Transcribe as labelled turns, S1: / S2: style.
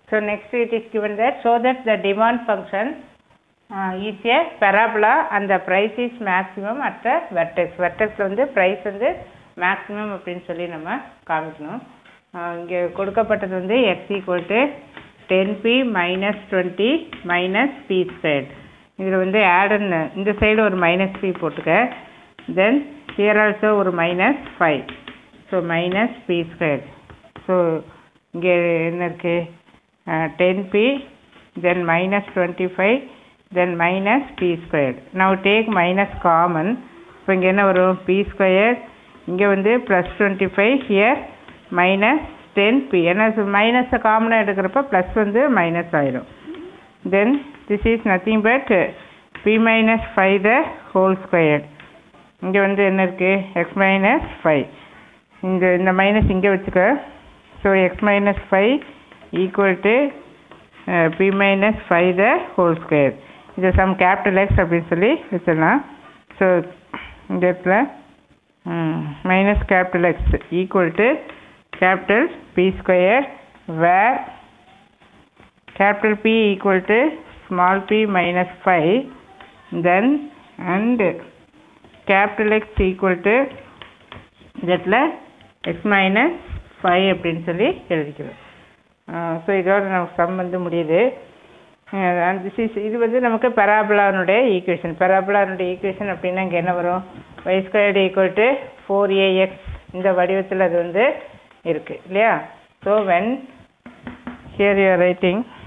S1: So next it is given that so that the demand function uh, is a parabola and the price is maximum at the vertex. Vertex வந்து price வந்து maximum அப்படின்னு சொல்லி நம்ம காமிக்கணும் இங்கே கொடுக்கப்பட்டது வந்து x equal to ten p minus twenty minus p square இதில் வந்து ஆடுன்னு இந்த சைடு ஒரு மைனஸ் பி போட்டுக்க தென் ஹியர் ஆல்சோ ஒரு minus five so minus p square so இங்கே என்ன இருக்குது ten p then minus twenty five then minus p square now take minus common இப்போ இங்கே என்ன வரும் பி ஸ்கொயர் இங்கே வந்து plus twenty five here minus ten p ஏன்னா மைனஸை காமனாக எடுக்கிறப்ப ப்ளஸ் வந்து மைனஸ் ஆயிரும் then this is nothing but p minus five the whole square இங்கே வந்து என்ன இருக்குது எக்ஸ் மைனஸ் ஃபைவ் இந்த இந்த மைனஸ் இங்கே வச்சுக்க so x minus five equal to p minus five the whole square இது சம் கேபிட்டல் எக்ஸ் அப்படின்னு சொல்லி வச்சிடலாம் ஸோ இந்த இடத்துல minus capital x equal to capital P square where capital P equal to small p minus 5 then and capital X equal to இதில் x minus 5 அப்படின்னு சொல்லி எழுதிக்கிறோம் ஸோ இதோட நமக்கு சம் வந்து முடியுது அண்ட் திஸ் இஸ் இது வந்து நமக்கு பெராபுலானுடைய ஈக்குவேஷன் பெராபுலானுடைய ஈக்குவேஷன் அப்படின்னா இங்கே என்ன வரும் y squared equal to four a x இந்த வடிவத்தில் அது வந்து இருக்கு இல்லையா so when here you are writing